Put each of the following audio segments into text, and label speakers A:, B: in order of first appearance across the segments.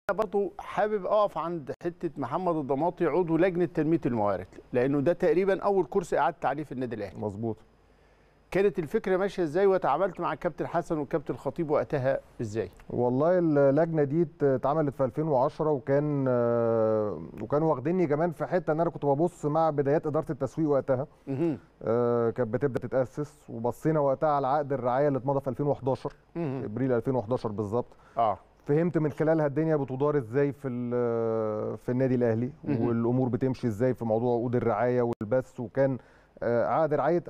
A: برضه حابب اقف عند حته محمد الضماطي عضو لجنه تنميه الموارد لانه ده تقريبا اول كرسي قعدت عليه في النادي الاهلي
B: مظبوط
A: كانت الفكره ماشيه ازاي وتعاملت مع الكابتن حسن والكابتن الخطيب وقتها ازاي
B: والله اللجنه دي اتعملت في 2010 وكان آه، وكانوا واخديني كمان في حته ان انا كنت ببص مع بدايات اداره التسويق وقتها
A: مهم.
B: آه، كانت بتبدا تتاسس وبصينا وقتها على عقد الرعايه اللي اتمضى في 2011
A: مهم.
B: ابريل 2011 بالظبط
A: اه
B: فهمت من خلالها الدنيا بتدار ازاي في ال- في النادي الاهلي
A: مهم.
B: والامور بتمشي ازاي في موضوع عقود الرعايه والبث وكان آه، عقد رعايه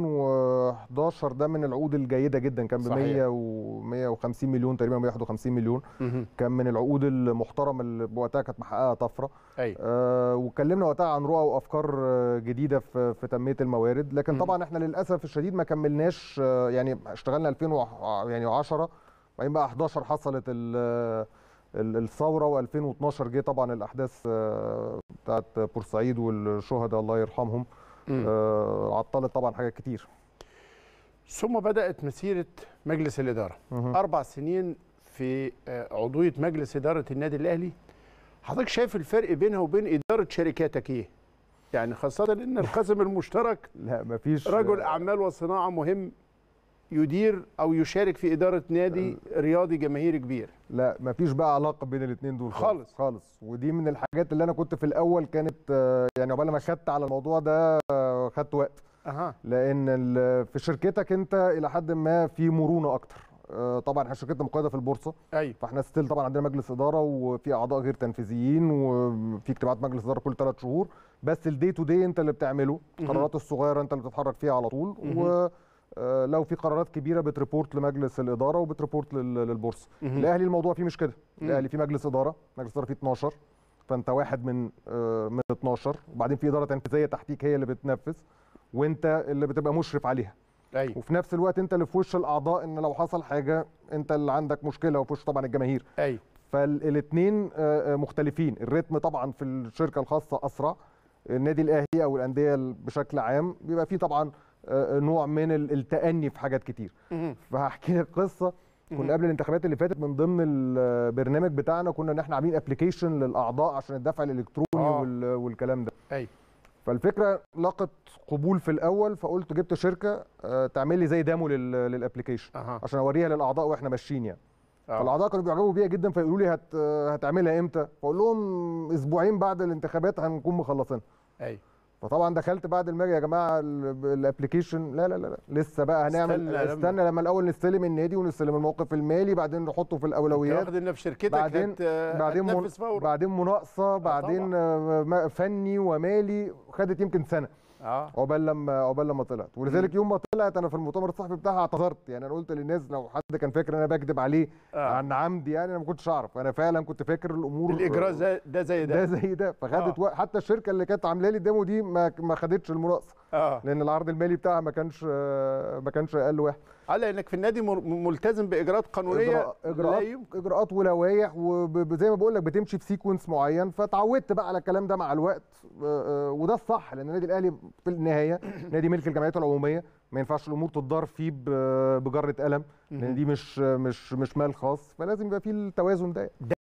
B: 2011 ده من العقود الجيده جدا كان ب
A: صحيح.
B: 100 و 150 مليون تقريبا 151 مليون
A: مهم.
B: كان من العقود المحترمه اللي وقتها كانت محققه طفره
A: ايوه
B: آه واتكلمنا وقتها عن رؤى وافكار آه، جديده في في تنميه الموارد لكن
A: مم.
B: طبعا احنا للاسف الشديد ما كملناش آه، يعني اشتغلنا 2000 يعني 10 بعدين بقى 11 حصلت ال- ال- الثوره و2012 جه طبعا الاحداث آه، بتاعت بورسعيد والشهداء الله يرحمهم
A: مم.
B: آه، عطلت طبعا حاجات كتير
A: ثم بدات مسيره مجلس الاداره
B: مهم.
A: اربع سنين في آه، عضويه مجلس اداره النادي الاهلي حضرتك شايف الفرق بينها وبين اداره شركاتك ايه يعني خاصه ان القسم المشترك
B: لا مفيش
A: رجل اعمال وصناعه مهم يدير او يشارك في اداره نادي رياضي جماهيري كبير
B: لا مفيش بقى علاقه بين الاثنين دول
A: خالص.
B: خالص ودي من الحاجات اللي انا كنت في الاول كانت آه، يعني عقبال ما خدت على الموضوع ده آه، خدت وقت
A: اها
B: لان ال- في شركتك انت الى حد ما في مرونه اكتر آه، طبعا احنا شركتنا مقيده في البورصه
A: ايوه
B: فاحنا ستيل طبعا عندنا مجلس اداره وفي اعضاء غير تنفيذيين وفي اجتماعات مجلس اداره كل ثلاث شهور بس الدي تو دي انت اللي بتعمله
A: مهم.
B: القرارات الصغيره انت اللي بتتحرك فيها على طول
A: مهم.
B: و آه، لو في قرارات كبيره بتريبورت لمجلس الاداره وبتريبورت لل- للبورصه
A: مهم.
B: الاهلي الموضوع فيه مش كده
A: مم.
B: الاهلي فيه مجلس اداره مجلس اداره فيه 12 فانت واحد من آه، من 12 وبعدين في اداره تنفيذيه تحتيك هي اللي بتنفذ وانت اللي بتبقى مشرف عليها
A: ايوه
B: وفي نفس الوقت انت اللي في وش الاعضاء ان لو حصل حاجه انت اللي عندك مشكله وفي وش طبعا الجماهير
A: ايوه
B: فالاثنين مختلفين الريتم طبعا في الشركه الخاصه اسرع النادي الاهلي او الانديه بشكل عام بيبقى فيه طبعا آه، نوع من ال- التأني في حاجات كتير
A: مهم.
B: فهحكي لك قصه
A: مهم.
B: كنا قبل الانتخابات اللي فاتت من ضمن البرنامج بتاعنا كنا ان احنا عاملين ابلكيشن للاعضاء عشان الدفع الالكتروني
A: آه.
B: وال- والكلام ده
A: ايوه
B: فالفكره لقت قبول في الاول فقلت جبت شركه آه، تعمل لي زي ديمو للابلكيشن
A: اها
B: عشان اوريها للاعضاء واحنا ماشيين يعني
A: آه.
B: فالاعضاء كانوا بيعجبوا بيها جدا فيقولوا لي هت هتعملها امتى فاقول لهم اسبوعين بعد الانتخابات هنكون مخلصينها
A: ايوه
B: فطبعا دخلت بعد المجا يا جماعه ال- الابلكيشن لا لا لا لا لسه بقى هنعمل
A: استنى لما-
B: استنى, استنى لما الاول نستلم النادي ونستلم الموقف المالي بعدين نحطه في
A: انت
B: الاولويات
A: واخد ان في شركتك
B: بعدين
A: هت...
B: بعدين من
A: هتنفذ فورا
B: بعدين مناقصه بعدين آه، ما- فني ومالي خدت يمكن سنه
A: اه
B: عقبال لما عقبال لما طلعت ولذلك يوم ما طلعت انا في المؤتمر الصحفي بتاعها اعتذرت يعني انا قلت للناس لو حد كان فاكر ان انا بكذب عليه
A: آه.
B: عن عمد يعني انا ما كنتش اعرف انا فعلا كنت فاكر الامور
A: الاجراء زي ده زي
B: ده
A: ده
B: زي ده فخدت
A: آه.
B: وقت حتى الشركه اللي كانت عامله لي الديمو دي ما ما خدتش المناقصه
A: اه
B: لان العرض المالي بتاعها ما كانش آه، ما كانش اقل واحد
A: على انك في النادي مر- ملتزم باجراءات قانونيه
B: إجراء- اجراءات
A: لا يمكن
B: اجراءات ولوائح وزي ما بقول لك بتمشي في سيكونس معين فتعودت بقى على الكلام ده مع الوقت آه، آه، وده الصح لان النادي الاهلي في النهايه نادي ملك الجمعيات العموميه ما ينفعش الامور تدار فيه ب- بجره قلم لان دي مش مش مش مال خاص فلازم يبقى فيه التوازن ده